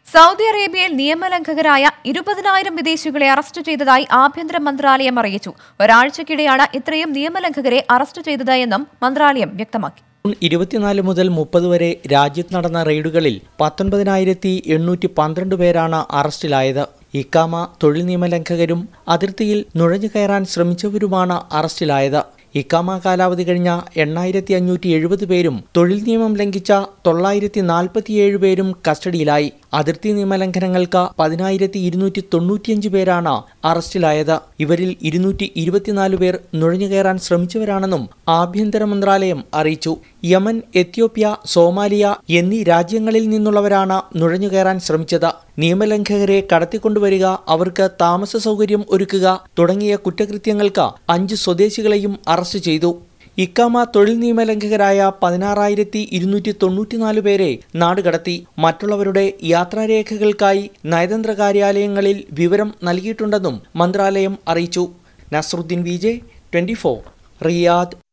Saudi അറേബ്യയിൽ നിയമലംഘകരായ ഇരുപതിനായിരം വിദേശികളെ arrest ചെയ്തതായി ആഭ്യന്തര മന്ത്രാലയം അറിയിച്ചു ഒരാഴ്ചക്കിടെയാണ് ഇത്രയും നിയമലംഘകരെ അറസ്റ്റ് ചെയ്തതെന്നും മന്ത്രാലയം വ്യക്തമാക്കി ജൂൺ ഇരുപത്തിനാല് മുതൽ മുപ്പത് വരെ രാജ്യത്ത് നടന്ന റെയ്ഡുകളിൽ പത്തൊൻപതിനായിരത്തി എണ്ണൂറ്റി പന്ത്രണ്ട് പേരാണ് അറസ്റ്റിലായത് ഇക്കാമ തൊഴിൽ നിയമലംഘകരും അതിർത്തിയിൽ നുഴഞ്ഞു കയറാൻ ശ്രമിച്ചവരുമാണ് അറസ്റ്റിലായത് ഇക്കാമ കാലാവധി കഴിഞ്ഞ എണ്ണായിരത്തി അഞ്ഞൂറ്റി എഴുപത് പേരും തൊഴിൽ നിയമം ലംഘിച്ച തൊള്ളായിരത്തി നാൽപ്പത്തിയേഴ് പേരും കസ്റ്റഡിയിലായി അതിർത്തി നിയമലംഘനങ്ങൾക്ക് പതിനായിരത്തി ഇരുന്നൂറ്റി തൊണ്ണൂറ്റിയഞ്ച് പേരാണ് അറസ്റ്റിലായത് ഇവരിൽ ഇരുന്നൂറ്റി ഇരുപത്തിനാല് പേർ നുഴഞ്ഞുകയറാൻ ശ്രമിച്ചവരാണെന്നും ആഭ്യന്തര മന്ത്രാലയം അറിയിച്ചു യമൻ എത്യോപ്യ സോമാലിയ എന്നീ രാജ്യങ്ങളിൽ നിന്നുള്ളവരാണ് നുഴഞ്ഞുകയറാൻ ശ്രമിച്ചത് നിയമലംഘകരെ കടത്തിക്കൊണ്ടുവരിക അവർക്ക് താമസ സൗകര്യം ഒരുക്കുക തുടങ്ങിയ കുറ്റകൃത്യങ്ങൾക്ക് അഞ്ച് സ്വദേശികളെയും അറസ്റ്റ് ചെയ്തു ഇക്കാമ തൊഴിൽ നിയമലംഘകരായ പതിനാറായിരത്തി ഇരുന്നൂറ്റി തൊണ്ണൂറ്റിനാല് പേരെ നാടുകടത്തി മറ്റുള്ളവരുടെ യാത്രാരേഖകൾക്കായി നയതന്ത്ര കാര്യാലയങ്ങളിൽ വിവരം നൽകിയിട്ടുണ്ടെന്നും മന്ത്രാലയം അറിയിച്ചു Nasaruddin V J twenty Riyadh